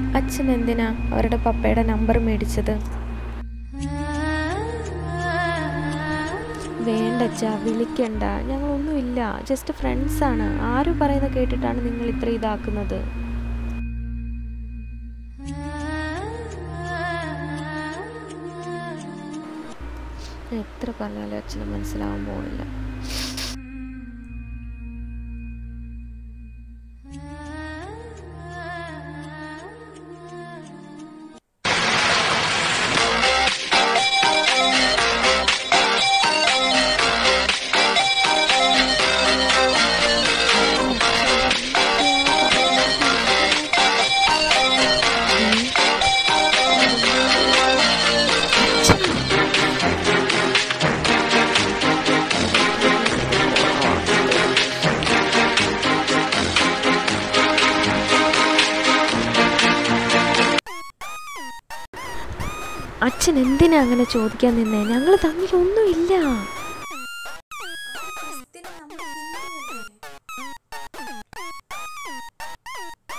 അച്ഛൻ എന്തിനാ അവരുടെ പപ്പയുടെ നമ്പർ മേടിച്ചത് വേണ്ട അച്ഛാ വിളിക്കണ്ട ഞങ്ങളൊന്നുമില്ല ജസ്റ്റ് ഫ്രണ്ട്സാണ് ആരും പറയുന്നത് കേട്ടിട്ടാണ് നിങ്ങൾ ഇത്ര ഇതാക്കുന്നത് എത്ര പറഞ്ഞാലും അച്ഛന് മനസ്സിലാവാൻ പോകുന്നില്ല അച്ഛൻ എന്തിനാ അങ്ങനെ ചോദിക്കാൻ നിന്നേ ഞങ്ങൾ തമ്മിൽ ഒന്നുമില്ല ക്രിസ്ത്യനും നമ്മൾ ഹിന്ദുവല്ലേ